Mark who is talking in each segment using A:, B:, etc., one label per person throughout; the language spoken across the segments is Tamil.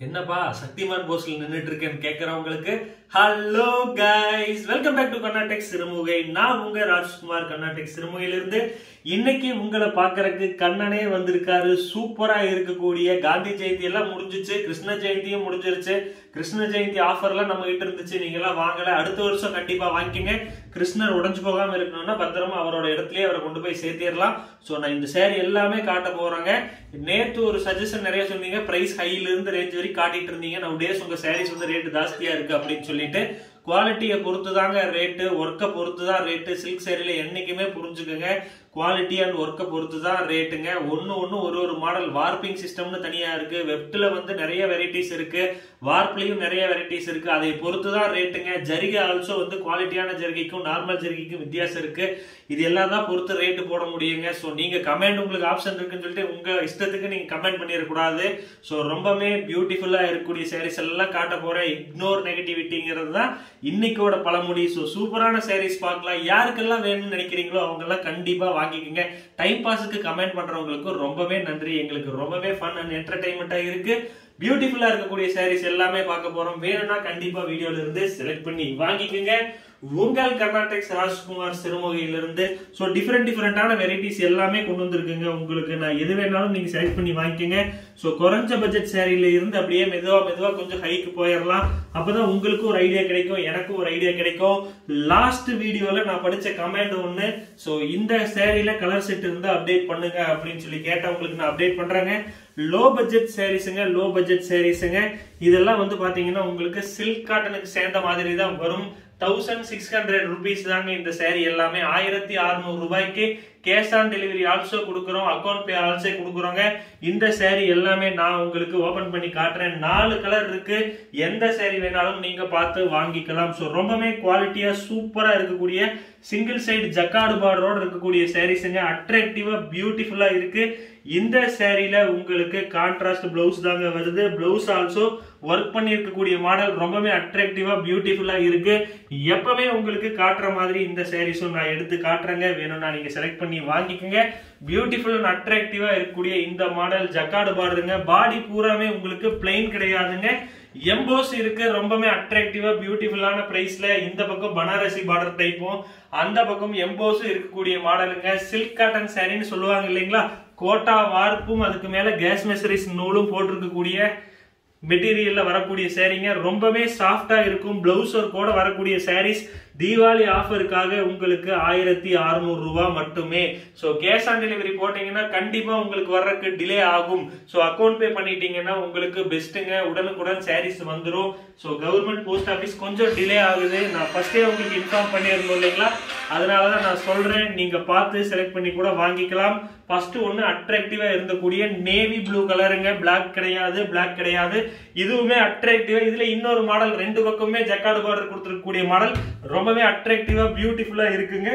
A: என்னப்பா சக்திமான் போஸ்ல நின்னுட்டு இருக்கேன்னு கேக்குறவங்களுக்கு hello guys welcome back to Karnatak Sirumugai நான் உங்க ராஜ்குமார் கர்நாடெக் சிறுமுகையிலிருந்து இன்னைக்கு உங்களை பாக்குறதுக்கு கண்ணனே வந்திருக்காரு சூப்பரா இருக்கக்கூடிய காந்தி ஜெயந்தி எல்லாம் முடிஞ்சிச்சு கிருஷ்ண ஜெயந்தியும் முடிஞ்சிருச்சு கிருஷ்ண ஜெயந்தி ஆஃபர்லாம் நம்ம கிட்ட இருந்துச்சு நீங்க எல்லாம் வாங்கல அடுத்த வருஷம் கண்டிப்பா வாங்கிக்கங்க கிருஷ்ணர் உடஞ்சு போகாம இருக்கணும்னா பத்திரமா அவரோட இடத்துலயே அவரை கொண்டு போய் சேர்த்திடலாம் ஸோ நான் இந்த சேரீ எல்லாமே காட்ட போறேங்க நேத்து ஒரு சஜஷன் நிறைய சொன்னீங்க பிரைஸ் ஹைல இருந்து ரேஞ்ச் வரைக்கும் காட்டிட்டு இருந்தீங்க நான் டேஸ் உங்க சாரீஸ் வந்து ரேட் ஜாஸ்தியா இருக்கு அப்படின்னு சொல்லிட்டு குவாலிட்டியை பொறுத்து தாங்க ரேட்டு ஒர்க்கை பொறுத்து தான் ரேட்டு சில்க் சேரீல என்னைக்குமே புரிஞ்சுக்கோங்க குவாலிட்டி அண்ட் ஒர்க்கை பொறுத்து தான் ரேட்டுங்க ஒன்று ஒன்று ஒரு ஒரு மாடல் வார்ப்பிங் சிஸ்டம்னு தனியாக இருக்கு வெப்டில் வந்து நிறைய வெரைட்டிஸ் இருக்கு வார்ப்லையும் நிறைய வெரைட்டிஸ் இருக்கு அதை பொறுத்து தான் ரேட்டுங்க ஜரிகை ஆல்சோ வந்து குவாலிட்டியான ஜரிகைக்கும் நார்மல் ஜரிகைக்கும் வித்தியாசம் இருக்கு இது எல்லாம் தான் பொறுத்து ரேட்டு போட முடியுங்க ஸோ நீங்க கமெண்ட் உங்களுக்கு ஆப்ஷன் இருக்குன்னு சொல்லிட்டு உங்க இஷ்டத்துக்கு நீங்க கமெண்ட் பண்ணிடக்கூடாது ஸோ ரொம்பவே பியூட்டிஃபுல்லா இருக்கக்கூடிய சாரீஸ் எல்லாம் காட்ட போறேன் இக்னோர் நெகட்டிவிட்டிங்கிறது தான் இன்னைக்கோட பழமொழி ஸோ சூப்பரான சாரீஸ் பார்க்கலாம் யாருக்கெல்லாம் வேணும்னு நினைக்கிறீங்களோ அவங்க எல்லாம் கண்டிப்பா வாங்கிக்கோங்க டைம் பாஸுக்கு கமெண்ட் பண்றவங்களுக்கு ரொம்பவே நன்றி எங்களுக்கு ரொம்பவே ஃபன் அண்ட் என்டர்டைன்மெண்டா இருக்கு பியூட்டிஃபுல்லா இருக்கக்கூடிய சாரீஸ் எல்லாமே பார்க்க போறோம் வேணும்னா கண்டிப்பா வீடியோல இருந்து செலக்ட் பண்ணி வாங்கிக்கோங்க உங்கள் கர்நாடக் ராஜ்குமார் சிறுமுகையிலிருந்து ஸோ டிஃப்ரெண்ட் டிஃப்ரெண்டான வெரைட்டிஸ் எல்லாமே கொண்டு வந்திருக்குங்க உங்களுக்கு நான் எது வேணாலும் நீங்க செலக்ட் பண்ணி வாங்கிக்கோங்க ஸோ குறைஞ்ச பட்ஜெட் சேரீல இருந்து அப்படியே மெதுவா மெதுவா கொஞ்சம் ஹைக்கு போயிடலாம் அப்பதான் உங்களுக்கும் ஒரு ஐடியா கிடைக்கும் எனக்கும் ஒரு ஐடியா கிடைக்கும் லாஸ்ட் வீடியோல நான் படிச்ச கமெண்ட் ஒண்ணு ஸோ இந்த சேரீல கலர் செட் இருந்தா அப்டேட் பண்ணுங்க அப்படின்னு சொல்லி கேட்டவங்களுக்கு நான் அப்டேட் பண்றேங்க லோ பட்ஜெட் சாரீஸுங்க லோ பட்ஜெட் சாரீஸுங்க இதெல்லாம் வந்து பாத்தீங்கன்னா உங்களுக்கு சில்க் காட்டனுக்கு சேர்ந்த மாதிரி தான் வரும் தௌசண்ட் சிக்ஸ் ஹண்ட்ரட் ருபீஸ் தாங்க இந்த சேரீ எல்லாமே ஆயிரத்தி அறுநூறு ரூபாய்க்கு கேஷ் ஆன் டெலிவரி ஆல்சோ கொடுக்குறோம் அக்கௌண்ட் பே ஆல்சோ கொடுக்குறோங்க இந்த சேரீ எல்லாமே நான் உங்களுக்கு ஓபன் பண்ணி காட்டுறேன் நாலு கலர் இருக்கு எந்த சேரீ வேணாலும் நீங்க பார்த்து வாங்கிக்கலாம் ஸோ ரொம்பவே குவாலிட்டியா சூப்பரா இருக்கக்கூடிய சிங்கிள் சைடு ஜக்காடு பார்டரோட இருக்கக்கூடிய சாரீஸுங்க அட்ராக்டிவா பியூட்டிஃபுல்லா இருக்கு இந்த சேரீல உங்களுக்கு கான்ட்ராஸ்ட் பிளவுஸ் தாங்க வருது பிளவுஸ் ஆல்சோ ஒர்க் பண்ணி இருக்கக்கூடிய மாடல் ரொம்பவே அட்ராக்டிவா பியூட்டிஃபுல்லா இருக்கு எப்பவுமே உங்களுக்கு காட்டுற மாதிரி இந்த சாரீஸும் நான் எடுத்து காட்டுறேங்க வேணும்னா நீங்க செலக்ட் பண்ணி வாங்கிக்கோங்க பியூட்டிஃபுல் அண்ட் அட்ராக்டிவா இருக்கக்கூடிய இந்த மாடல் ஜக்காடு பார்டருங்க பாடி பூராமே உங்களுக்கு பிளைன் கிடையாதுங்க எம்போஸ் இருக்கு ரொம்பவே அட்ராக்டிவா பியூட்டிஃபுல்லான பிரைஸ்ல இந்த பக்கம் பனாரசி பார்டர் டைப்பும் அந்த பக்கம் எம்போஸும் இருக்கக்கூடிய மாடலுங்க சில்க் காட்டன் சாரின்னு சொல்லுவாங்க இல்லைங்களா கோட்டா வார்ப்பும் அதுக்கு மேல கேஸ் மெசரிஸ் நூலும் போட்டிருக்கக்கூடிய மெட்டீரியல்ல வரக்கூடிய சேரீங்க ரொம்பவே சாஃப்டா இருக்கும் பிளவுஸ் ஒர்க்கோட வரக்கூடிய சாரீஸ் தீபாவளி ஆஃபருக்காக உங்களுக்கு ஆயிரத்தி அறுநூறு ரூபாய் மட்டுமே ஸோ கேஷ் ஆன் டெலிவரி போட்டீங்கன்னா கண்டிப்பா உங்களுக்கு வர்றதுக்கு டிலே ஆகும் ஸோ அக்கௌண்ட் பே பண்ணிட்டீங்கன்னா உங்களுக்கு பெஸ்ட்டுங்க உடனுக்குடன் சாரீஸ் வந்துடும் ஸோ கவர்மெண்ட் போஸ்ட் ஆஃபீஸ் கொஞ்சம் டிலே ஆகுது நான் ஃபர்ஸ்டே உங்களுக்கு இன்ஃபார்ம் பண்ணியிருந்தோம் இல்லைங்களா அதனால தான் நான் சொல்றேன் நீங்க பார்த்து செலக்ட் பண்ணி கூட வாங்கிக்கலாம் ஃபர்ஸ்ட் ஒன்று அட்ராக்டிவா இருந்தக்கூடிய நேவி ப்ளூ கலருங்க பிளாக் கிடையாது பிளாக் கிடையாது இதுவுமே அட்ராக்டிவா இதுல இன்னொரு மாடல் ரெண்டு பக்கமே ஜக்காடு பார்டர் கொடுத்துருக்கக்கூடிய மாடல் ரொம்பவே அட்ராக்டிவா பியூட்டிஃபுல்லா இருக்குங்க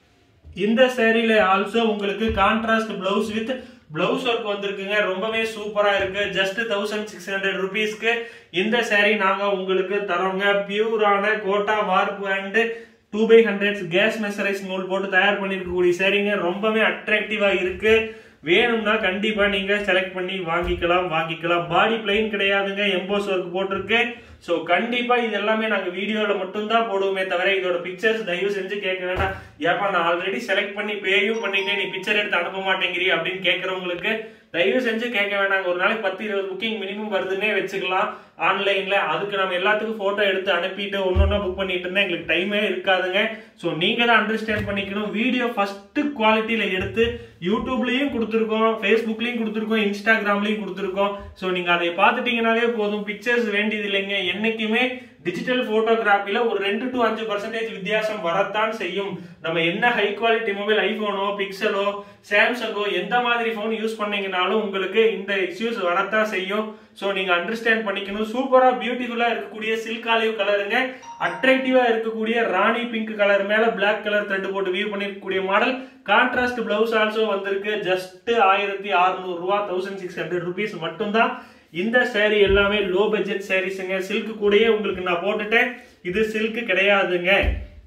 A: இந்த சேரீல ஆல்சோ உங்களுக்கு contrast blouse with blouse work வந்திருக்குங்க ரொம்பவே சூப்பரா இருக்கு ஜஸ்ட் தௌசண்ட் சிக்ஸ் ஹண்ட்ரட் ருபீஸ்க்கு இந்த சேரீ நாங்க உங்களுக்கு தரோங்க பியூரான kota warp and two by hundred கேஸ் மெசரைஸ் நூல் போட்டு தயார் பண்ணிருக்கக்கூடிய சேரீங்க ரொம்பவே அட்ராக்டிவா இருக்கு வேணும்னா கண்டிப்பா நீங்க செலக்ட் பண்ணி வாங்கிக்கலாம் வாங்கிக்கலாம் பாடி பிளைன் கிடையாதுங்க எம்போஸ் ஒர்க் போட்டிருக்கு ஸோ கண்டிப்பா இது எல்லாமே நாங்க வீடியோல மட்டும்தான் போடுவோமே தவிர இதோட பிக்சர்ஸ் தயவு செஞ்சு கேட்க வேண்டாம் ஏப்பா நான் ஆல்ரெடி செலக்ட் பண்ணி பேயும் பண்ணிட்டேன் நீ பிக்சர் எடுத்து அனுப்ப மாட்டேங்கிறீ அப்படின்னு கேட்கறவங்களுக்கு தயவு செஞ்சு கேட்க வேண்டாங்க ஒரு நாளைக்கு பத்து இருபது புக்கிங் மினிமம் வருதுன்னே வச்சுக்கலாம் ஆன்லைன்ல அதுக்கு நம்ம எல்லாத்துக்கும் போட்டோ எடுத்து அனுப்பிட்டு ஒன்னொன்னா புக் பண்ணிட்டு இருந்தா எங்களுக்கு டைமே இருக்காதுங்க ஸோ நீங்க தான் அண்டர்ஸ்டாண்ட் பண்ணிக்கணும் வீடியோ ஃபர்ஸ்ட் குவாலிட்டியில எடுத்து யூடியூப்லயும் கொடுத்துருக்கோம் ஃபேஸ்புக்லயும் கொடுத்துருக்கோம் இன்ஸ்டாகிராம்லயும் கொடுத்துருக்கோம் ஸோ நீங்க அதை பார்த்துட்டீங்கன்னாலே போதும் பிக்சர்ஸ் வேண்டியது இல்லைங்க என்னைக்குமே டிஜிட்டல் போட்டோகிராஃபில ஒரு ரெண்டு டு அஞ்சு பர்சன்டேஜ் வித்தியாசம் வரத்தான் செய்யும் நம்ம என்ன ஹை குவாலிட்டி மொபைல் ஐபோனோ பிக்சலோ சாம்சங்கோ எந்த மாதிரி போன் யூஸ் பண்ணீங்கனாலும் உங்களுக்கு இந்த இஷ்யூஸ் வரத்தான் செய்யும் ஸோ நீங்க அண்டர்ஸ்டாண்ட் பண்ணிக்கணும் சூப்பரா பியூட்டிஃபுல்லா இருக்கக்கூடிய சில்க் ஆலிவ் கலருங்க அட்ராக்டிவா இருக்கக்கூடிய ராணி பிங்க் கலர் மேல பிளாக் கலர் த்ரெட் போட்டு வியூ பண்ணிருக்கக்கூடிய மாடல் கான்ட்ராஸ்ட் பிளவுஸ் ஆல்சோ வந்திருக்கு ஜஸ்ட் ஆயிரத்தி அறுநூறு ரூபா தௌசண்ட் சிக்ஸ் ஹண்ட்ரட் ருபீஸ் மட்டும்தான் இந்த சேரீ எல்லாமே லோ பட்ஜெட் சாரீஸுங்க சில்க் கூடயே உங்களுக்கு நான் போட்டுட்டேன் இது சில்க் கிடையாதுங்க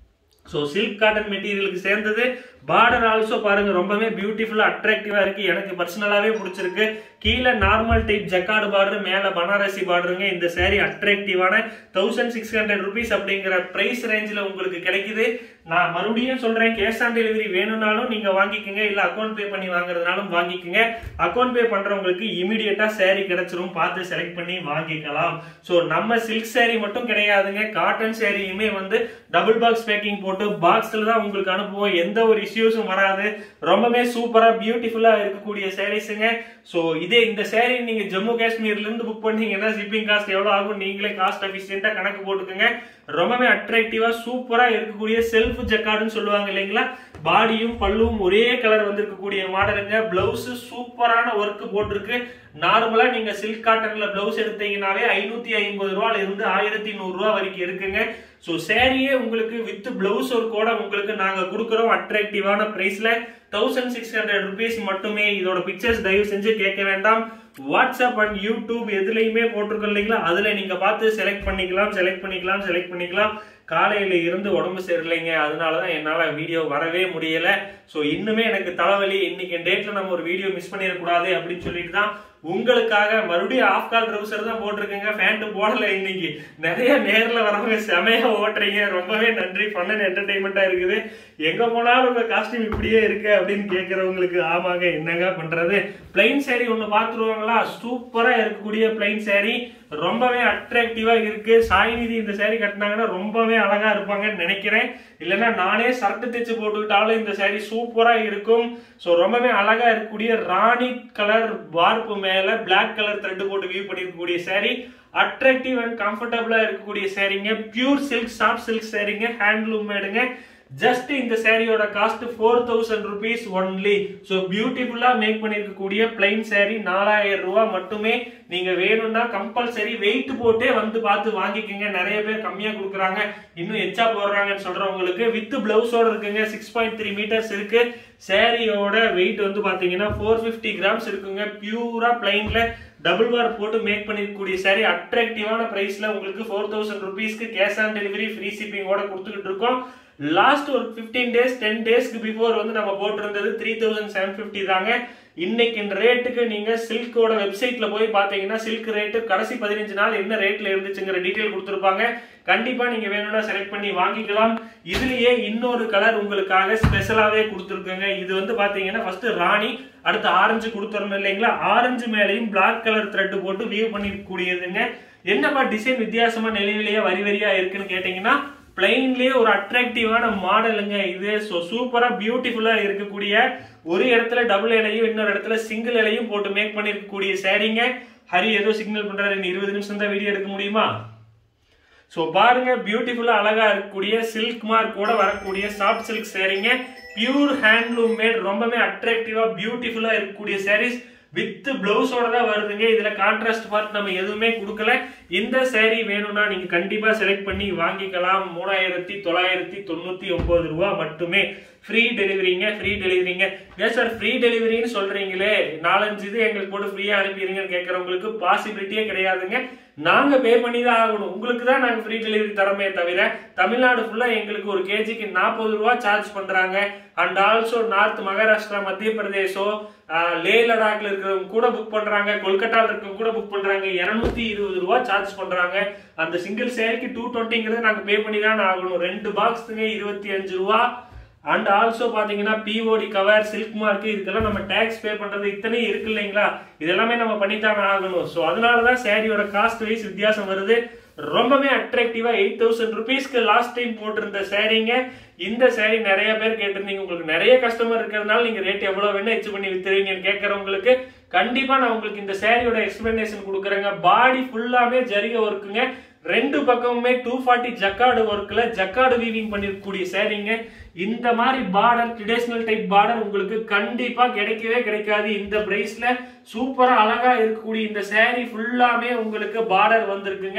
A: ஸோ சில்க் காட்டன் மெட்டீரியலுக்கு சேர்ந்தது பார்டர் ஆல்சோ பாருங்க ரொம்பவே பியூட்டிஃபுல்லா அட்ராக்டிவா இருக்கு எனக்கு பர்சனலாவே பிடிச்சிருக்கு கீழே நார்மல் டைப் ஜக்கார்டு பார்டர் மேல பனாரசி பார்டருங்க இந்த saree அட்ராக்டிவான தௌசண்ட் சிக்ஸ் ஹண்ட்ரட் ருபீஸ் அப்படிங்கிற பிரைஸ் ரேஞ்சில் உங்களுக்கு கிடைக்குது நான் மறுபடியும் சொல்றேன் கேஷ் ஆன் டெலிவரி வேணும்னாலும் நீங்க வாங்கிக்கோங்க இல்ல அக்கௌண்ட் பே பண்ணி வாங்குறதுனாலும் வாங்கிக்கோங்க அக்கௌண்ட் பே பண்றவங்களுக்கு இமிடியேட்டா saree கிடைச்சிரும் பார்த்து செலக்ட் பண்ணி வாங்கிக்கலாம் ஸோ நம்ம சில்க் saree மட்டும் கிடையாதுங்க காட்டன் சாரியுமே வந்து டபுள் பாக்ஸ் பேக்கிங் போட்டு பாக்ஸ்ல தான் உங்களுக்கு அனுப்புவோம் எந்த ஒரு இஷ்யூஸும் வராது ரொம்பவே சூப்பரா பியூட்டிஃபுல்லா இருக்கக்கூடிய சாரீஸுங்க ஸோ இதே இந்த saree நீங்க ஜம்மு காஷ்மீர்ல இருந்து புக் பண்ணீங்கன்னா ஷிப்பிங் காஸ்ட் எவ்வளவு ஆகும் நீங்களே காஸ்ட் அஃபிஷியன்ட்டா கணக்கு போட்டுக்கோங்க ரொம்பவே அட்ராக்டிவா சூப்பரா இருக்கக்கூடிய செல்ஃப் ஜக்கார்டுன்னு சொல்லுவாங்க இல்லைங்களா பாடியும் பல்லுவும் ஒரே கலர் வந்திருக்கக்கூடிய மாடலுங்க பிளவுஸ் சூப்பரான ஒர்க் போட்டிருக்கு நார்மலா நீங்க சில்க் காட்டன்ல பிளவுஸ் எடுத்தீங்கன்னாவே ஐநூத்தி ஐம்பது ரூபால இருந்து ஆயிரத்தி நூறு ரூபா வரைக்கும் இருக்குங்க ஸோ சேரீயே உங்களுக்கு வித் பிளவுஸ் ஒர்க்கோட உங்களுக்கு நாங்க கொடுக்குறோம் அட்ராக்டிவான பிரைஸ்ல தௌசண்ட் சிக்ஸ் ஹண்ட்ரட் ருபீஸ் மட்டுமே இதோட பிக்சர்ஸ் தயவு செஞ்சு கேட்க வேண்டாம் வாட்ஸ்அப் அண்ட் யூடியூப் எதுலையுமே போட்டிருக்கோம் இல்லைங்களா அதுல நீங்க பார்த்து செலக்ட் பண்ணிக்கலாம் செலக்ட் பண்ணிக்கலாம் செலக்ட் பண்ணிக்கலாம் காலையில இருந்து உடம்பு சரியில்லைங்க அதனாலதான் என்னால வீடியோ வரவே முடியல ஸோ இன்னுமே எனக்கு தலைவலி இன்னைக்கு டேட்ல நம்ம ஒரு வீடியோ மிஸ் பண்ணிடக்கூடாது அப்படின்னு சொல்லிட்டு தான் உங்களுக்காக மறுபடியும் ஆஃப் கால் ட்ரௌசர் தான் போட்டிருக்கேங்க ஃபேண்ட் போடல இன்னைக்கு நிறைய நேர்ல வரவங்க செமையா ஓட்டுறீங்க ரொம்பவே நன்றி பண்ணன் என்டர்டைன்மெண்டா இருக்குது எங்க போனாலும் உங்க காஸ்டியூம் இப்படியே இருக்கு அப்படின்னு கேட்கறவங்களுக்கு ஆமாங்க என்னங்க பண்றது பிளைன் saree ஒண்ணு பாத்துருவாங்களா சூப்பரா இருக்கக்கூடிய பிளைன் saree ரொம்பவே அட்ராக்டிவா இருக்கு சாய்நிதி இந்த saree கட்டினாங்கன்னா ரொம்பவே அழகா இருப்பாங்கன்னு நினைக்கிறேன் இல்லைன்னா நானே சர்ட் தைச்சு போட்டுக்கிட்டாலும் இந்த saree சூப்பரா இருக்கும் ஸோ ரொம்பவே அழகா இருக்கக்கூடிய ராணி கலர் வார்ப்பு மேல பிளாக் கலர் த்ரெட் போட்டு வியூ பண்ணிருக்கக்கூடிய saree அட்ராக்டிவ் அண்ட் கம்ஃபர்டபுளா இருக்கக்கூடிய சாரீங்க பியூர் சில்க் சாஃப்ட் சில்க் சாரீங்க ஹேண்ட்லூம் மேடுங்க ஜஸ்ட் இந்த சாரியோட cost four thousand rupees only so பியூட்டிஃபுல்லா மேக் பண்ணிருக்கக்கூடிய பிளைன் saree நாலாயிரம் ரூபாய் மட்டுமே நீங்க வேணும்னா கம்பல்சரி வெயிட் போட்டே வந்து பார்த்து வாங்கிக்கோங்க நிறைய பேர் கம்மியா கொடுக்குறாங்க இன்னும் எச்சா போடுறாங்கன்னு சொல்றவங்களுக்கு வித் பிளவுஸோட இருக்குங்க சிக்ஸ் பாயிண்ட் த்ரீ மீட்டர்ஸ் இருக்கு சாரியோட வெயிட் வந்து பாத்தீங்கன்னா ஃபோர் ஃபிஃப்டி கிராம்ஸ் இருக்குங்க பியூரா பிளைன்ல டபுள் பார் போட்டு மேக் பண்ணிருக்கக்கூடிய சாரி அட்ராக்டிவான பிரைஸ்ல உங்களுக்கு ஃபோர் தௌசண்ட் ருபீஸ்க்கு கேஷ் ஆன் டெலிவரி ஃப்ரீ ஷிப்பிங்கோட கொடுத்துக்கிட்டு இருக்கோம் லாஸ்ட் ஒரு ஃபிஃப்டீன் டேஸ் டென் டேஸ்க்கு பிஃபோர் வந்து நம்ம போட்டிருந்தது த்ரீ தௌசண்ட் செவன் ஃபிஃப்டி தாங்க இன்னைக்கு இந்த ரேட்டுக்கு நீங்க சில்கோட வெப்சைட்ல போய் பாத்தீங்கன்னா சில்க் ரேட்டு கடைசி பதினஞ்சு நாள் என்ன ரேட்ல இருந்துச்சுங்கிற டீடைல் கொடுத்துருப்பாங்க கண்டிப்பா நீங்க வேணும்னா செலக்ட் பண்ணி வாங்கிக்கலாம் இதுலயே இன்னொரு கலர் உங்களுக்காக ஸ்பெஷலாவே கொடுத்துருக்குங்க இது வந்து பாத்தீங்கன்னா ஃபர்ஸ்ட் ராணி அடுத்து ஆரஞ்சு கொடுத்துறணும் இல்லைங்களா ஆரஞ்சு மேலையும் பிளாக் கலர் த்ரெட் போட்டு வியூ பண்ணிக்கூடியதுங்க என்னப்பா டிசைன் வித்தியாசமா நிலையிலேயே வரி வரியா இருக்குன்னு கேட்டீங்கன்னா பிளைன்லயே ஒரு அட்ராக்டிவான மாடலுங்க இது ஸோ சூப்பரா பியூட்டிஃபுல்லா இருக்கக்கூடிய ஒரு இடத்துல டபுள் இலையும் இன்னொரு இடத்துல சிங்கிள் இலையும் போட்டு மேக் பண்ணிருக்கக்கூடிய சாரீங்க ஹரி ஏதோ சிக்னல் பண்றாரு இன்னும் இருபது நிமிஷம் தான் வீடியோ எடுக்க முடியுமா ஸோ பாருங்க பியூட்டிஃபுல்லா அழகா இருக்கக்கூடிய சில்க் மார்க்கோட வரக்கூடிய சாஃப்ட் சில்க் சாரீங்க பியூர் ஹேண்ட்லூம் மேட் ரொம்பவே அட்ராக்டிவா பியூட்டிஃபுல்லா இருக்கக்கூடிய சாரீஸ் வித் பிளவுஸோட தான் வருதுங்க இதுல கான்ட்ராஸ்ட் பார்ட் நம்ம எதுவுமே கொடுக்கல இந்த saree வேணும்னா நீங்க கண்டிப்பா செலக்ட் பண்ணி வாங்கிக்கலாம் மூணாயிரத்தி தொள்ளாயிரத்தி தொண்ணூத்தி ஒன்பது ரூபா மட்டுமே ஃப்ரீ டெலிவரிங்க ஃப்ரீ டெலிவரிங்க ஏன் சார் ஃப்ரீ டெலிவரின்னு சொல்றீங்களே நாலஞ்சு இது எங்களுக்கு போட்டு ஃப்ரீயா அனுப்பிடுங்கன்னு கேட்கறவங்களுக்கு பாசிபிலிட்டியே கிடையாதுங்க நாங்க பே பண்ணி தான் ஆகணும் உங்களுக்கு தான் நாங்க ஃப்ரீ டெலிவரி தரமே தவிர தமிழ்நாடு ஃபுல்லா எங்களுக்கு ஒரு கேஜிக்கு நாற்பது ரூபா சார்ஜ் பண்றாங்க அண்ட் ஆல்சோ நார்த் மகாராஷ்டிரா மத்திய பிரதேசம் ஆஹ், லே லடாக்ல இருக்கிறவங்க கூட புக் பண்றாங்க கொல்கட்டால இருக்கவங்க கூட புக் பண்றாங்க இருநூத்தி இருபது ரூபா சார்ஜ் பண்றாங்க அந்த சிங்கிள் சேருக்கு டூ டுவெண்ட்டிங்கிறது நாங்க பே பண்ணி தான் ஆகணும் ரெண்டு பாக்ஸுங்க இருபத்தி அஞ்சு ரூபா அண்ட் ஆல்சோ பாத்தீங்கன்னா பிஓடி கவர் சில்க் மார்க் இதுக்கெல்லாம் நம்ம டேக்ஸ் பே பண்றது இத்தனையும் இருக்கு இல்லைங்களா இதெல்லாமே நம்ம பண்ணித்தானே ஆகணும் ஸோ அதனாலதான் சாரியோட காஸ்ட் வைஸ் வித்தியாசம் வருது ரொம்பவே அட்ராக்டிவா எயிட் தௌசண்ட் ருபீஸ்க்கு லாஸ்ட் டைம் போட்டிருந்த சாரீங்க இந்த சாரி நிறைய பேர் கேட்டிருந்தீங்க உங்களுக்கு நிறைய கஸ்டமர் இருக்கிறதுனால நீங்க ரேட் எவ்வளவு வேணா எச்சு பண்ணி வித்துருவீங்கன்னு கேட்கறவங்களுக்கு கண்டிப்பா நான் உங்களுக்கு இந்த சாரியோட எக்ஸ்பிளனேஷன் கொடுக்குறேங்க பாடி ஃபுல்லாமே ஜரிக ஒர்க்குங்க ரெண்டு பக்கமுமே டூ ஃபார்ட்டி ஜக்கார்டு ஒர்க்ல ஜக்கார்டு வீவிங் பண்ணிருக்கக்கூடிய சாரீங்க இந்த மாதிரி பார்டர் ட்ரெடிஷனல் டைப் பார்டர் உங்களுக்கு கண்டிப்பா கிடைக்கவே கிடைக்காது இந்த பிரைஸ்ல சூப்பரா அழகா இருக்கக்கூடிய இந்த saree ஃபுல்லாமே உங்களுக்கு பார்டர் வந்திருக்குங்க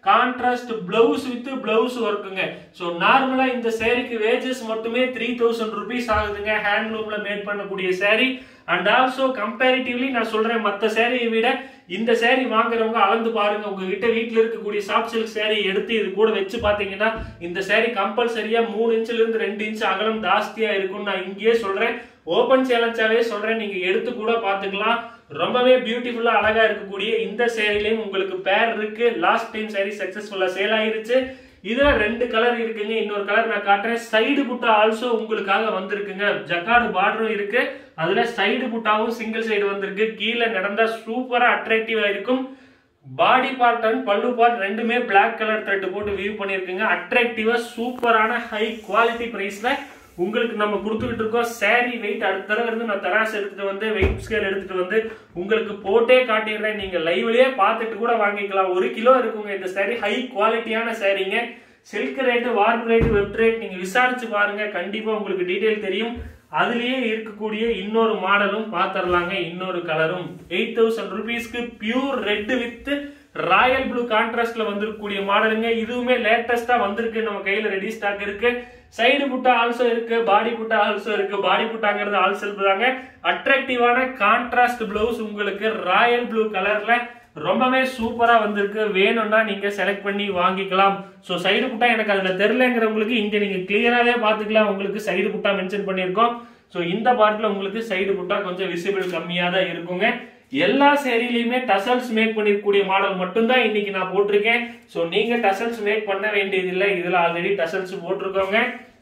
A: கான்ட்ராஸ்ட் பிளவுஸ் வித் பிளவுஸ் ஒர்க்குங்க ஸோ நார்மலா இந்த சேரீக்கு வேஜஸ் மட்டுமே த்ரீ தௌசண்ட் ருபீஸ் ஆகுதுங்க ஹேண்ட்லூம்ல மேட் பண்ணக்கூடிய சேரீ அண்ட் ஆல்சோ கம்பேரிட்டிவ்லி நான் சொல்றேன் மற்ற சேரீயை விட இந்த சேரீ வாங்குறவங்க அளந்து பாருங்க உங்ககிட்ட வீட்டில் இருக்கக்கூடிய சாஃப்ட் சில்க் சேரீ எடுத்து இது கூட வச்சு பாத்தீங்கன்னா இந்த சேரீ கம்பல்சரியா மூணு இன்ச்ல இருந்து ரெண்டு இன்ச் அகலம் ஜாஸ்தியா இருக்கும் நான் இங்கேயே சொல்றேன் ஓபன் சேலஞ்சாவே சொல்றேன் நீங்க எடுத்து கூட பாத்துக்கலாம் ரொம்பவே பியூட்டிஃபுல்லா அழகா இருக்கக்கூடிய இந்த சேரீலையும் உங்களுக்கு பேர் இருக்கு லாஸ்ட் டைம் சேரீ சக்சஸ்ஃபுல்லா சேல் ஆயிருச்சு இதுல ரெண்டு கலர் இருக்குங்க இன்னொரு கலர் நான் காட்டுறேன் சைடு புட்டா ஆல்சோ உங்களுக்காக வந்திருக்குங்க ஜக்காடு பார்டரும் இருக்கு அதுல சைடு புட்டாவும் சிங்கிள் சைடு வந்திருக்கு கீழே நடந்தா சூப்பரா அட்ராக்டிவா இருக்கும் body part and pallu part ரெண்டுமே பிளாக் கலர் த்ரெட் போட்டு வியூ பண்ணிருக்குங்க அட்ராக்டிவா சூப்பரான ஹை குவாலிட்டி பிரைஸ்ல உங்களுக்கு நம்ம கொடுத்துக்கிட்டு இருக்கோம் சாரி வெயிட் அடுத்த தடவை இருந்து நான் தராசு எடுத்துட்டு வந்து வெயிட் ஸ்கேல் எடுத்துட்டு வந்து உங்களுக்கு போட்டே காட்டிடுறேன் நீங்க லைவ்லயே பார்த்துட்டு கூட வாங்கிக்கலாம் ஒரு கிலோ இருக்குங்க இந்த சாரி ஹை குவாலிட்டியான சாரீங்க silk rate warp rate weft rate நீங்க விசாரிச்சு பாருங்க கண்டிப்பா உங்களுக்கு டீடைல் தெரியும் அதுலயே இருக்கக்கூடிய இன்னொரு மாடலும் பாத்திரலாங்க இன்னொரு கலரும் எயிட் தௌசண்ட் ருபீஸ்க்கு pure red with royal blue கான்ட்ராஸ்ட்ல வந்திருக்கக்கூடிய மாடலுங்க இதுவுமே லேட்டஸ்டா வந்திருக்கு நம்ம கையில ரெடி ஸ்டாக் இருக்கு சைடு புட்டா ஆல்சோ இருக்கு பாடி புட்டா ஆல்சோ இருக்கு பாடி புட்டாங்கிறது ஆல் செல்ஃப் தாங்க அட்ராக்டிவான கான்ட்ராஸ்ட் பிளவுஸ் உங்களுக்கு ராயல் ப்ளூ கலர்ல ரொம்பவே சூப்பரா வந்திருக்கு வேணும்னா நீங்க செலக்ட் பண்ணி வாங்கிக்கலாம் ஸோ சைடு புட்டா எனக்கு அதுல தெரிலங்கிறவங்களுக்கு இங்க நீங்க கிளியராவே பாத்துக்கலாம் உங்களுக்கு சைடு புட்டா மென்ஷன் பண்ணியிருக்கோம் ஸோ இந்த பார்ட்ல உங்களுக்கு சைடு புட்டா கொஞ்சம் விசிபிள் கம்மியா தான் இருக்குங்க எல்லா சேரீலையுமே டசல்ஸ் மேக் பண்ணிருக்கக்கூடிய மாடல் மட்டும்தான் இன்னைக்கு நான் போட்டிருக்கேன் ஸோ நீங்க டசல்ஸ் மேக் பண்ண வேண்டியதில்லை இதுல ஆல்ரெடி டசல்ஸ் போட்டிருக்கோங்க